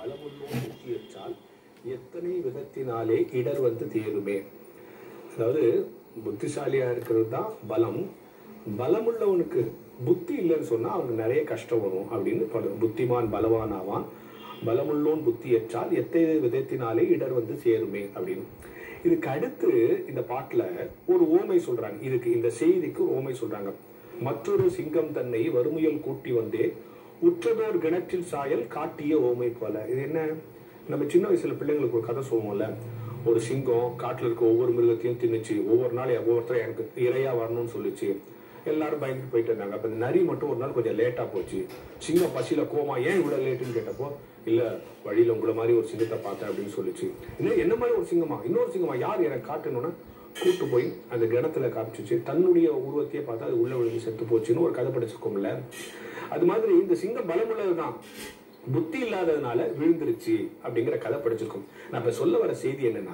பலமுள்ளோன் புத்தியற்றால் எத்தனை விதத்தினாலே இடர் வந்து தேருமே அதாவது புத்திசாலியா இருக்கிறது தான் பலம் பலமுள்ளவனுக்கு புத்தி இல்லைன்னு சொன்னா அவனுக்கு நிறைய கஷ்டம் வரும் அப்படின்னு பல- புத்திமான் பலவான் ஆவான் பலமுள்ளோன் புத்தியற்றால் எத்தனை விதத்தினாலே இடர் வந்து சேருமே அப்படின்னு இதுக்கு அடுத்து இந்த பாட்டுல ஒரு ஓமை சொல்றாங்க இதுக்கு இந்த செய்திக்கு ஒரு ஓமை சொல்றாங்க மற்றொரு சிங்கம் தன்னை வறுமையில் கூட்டி வந்தே உற்றதோர் கிணற்றில் சாயல் காட்டிய ஓமை போல இது என்ன நம்ம சின்ன வயசுல பிள்ளைங்களுக்கு ஒரு கதை சொல்லுவோம்ல ஒரு சிங்கம் காட்டுல இருக்க ஒவ்வொரு மிருகத்தையும் தின்னுச்சு ஒவ்வொரு நாள் ஒவ்வொருத்தரும் எனக்கு இரையா வரணும்னு சொல்லுச்சு எல்லாரும் பயந்துட்டு போயிட்டு இருந்தாங்க அப்ப இந்த நரி மட்டும் ஒரு நாள் கொஞ்சம் லேட்டா போச்சு சிங்கம் பசியில கோமா ஏன் இவ்வளவு லேட்டுன்னு கேட்டப்போ இல்ல வழியில உங்களை மாதிரி ஒரு சிங்கத்தை பார்த்தேன் அப்படின்னு சொல்லுச்சு என்ன என்ன மாதிரி ஒரு சிங்கமா இன்னொரு சிங்கமா யார் எனக்கு காட்டணும்னா கூட்டு போய் அந்த கிணத்துல காமிச்சிச்சு தன்னுடைய உருவத்தையே பார்த்தா அது உள்ள விழுந்து செத்து போச்சுன்னு ஒரு கதை படிச்சிருக்கோம்ல அது மாதிரி இந்த சிங்கம் பலமுள்ளதுதான் புத்தி இல்லாததுனால விழுந்துருச்சு அப்படிங்கிற கதை படிச்சிருக்கோம் நான் இப்ப சொல்ல வர செய்தி என்னன்னா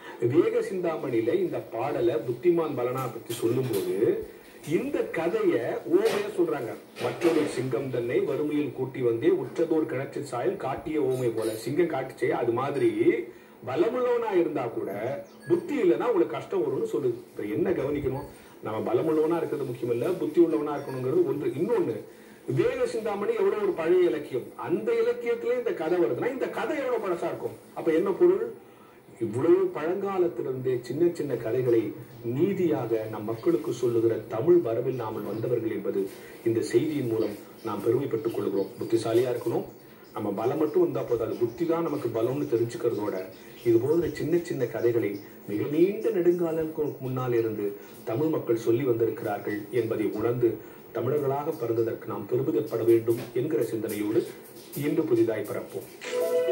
வேக சிந்தாமணியில இந்த பாடலை புத்திமான் பலனா பத்தி சொல்லும்போது இந்த கதைய ஓமையா சொல்றாங்க மற்றொரு சிங்கம் தன்னை வறுமையில் கூட்டி வந்தே உற்றதோர் கிணற்று சாயல் காட்டிய ஓமை போல சிங்கம் காட்டுச்சே அது மாதிரி பலமுள்ளவனா இருந்தா கூட புத்தி இல்லைன்னா உங்களுக்கு கஷ்டம் வரும்னு சொல்லுது இப்ப என்ன கவனிக்கணும் நம்ம பலமுள்ளவனா இருக்கிறது முக்கியம் இல்ல புத்தி உள்ளவனா இருக்கணுங்கிறது ஒன்று இன்னொன்னு வேக சிந்தாமணி எவ்வளவு ஒரு பழைய இலக்கியம் அந்த இலக்கியத்திலே இந்த கதை வருதுன்னா இந்த கதை எவ்வளவு பழசா இருக்கும் அப்ப என்ன பொருள் இவ்வளவு பழங்காலத்திலிருந்தே சின்ன சின்ன கதைகளை நீதியாக நம் மக்களுக்கு சொல்லுகிற தமிழ் வரவில் நாமல் வந்தவர்கள் என்பது இந்த செய்தியின் மூலம் நாம் பெருமைப்பட்டுக் கொள்கிறோம் புத்திசாலியா இருக்கணும் நம்ம பலம் மட்டும் வந்தா போதும் அது புத்தி தான் நமக்கு பலம்னு தெரிஞ்சுக்கிறதோட இது போன்ற சின்ன சின்ன கதைகளை மிக நீண்ட நெடுங்காலங்களுக்கு முன்னால் இருந்து தமிழ் மக்கள் சொல்லி வந்திருக்கிறார்கள் என்பதை உணர்ந்து தமிழர்களாக பிறந்ததற்கு நாம் பெருமிதப்பட வேண்டும் என்கிற சிந்தனையோடு இன்று புதிதாய் பிறப்போம்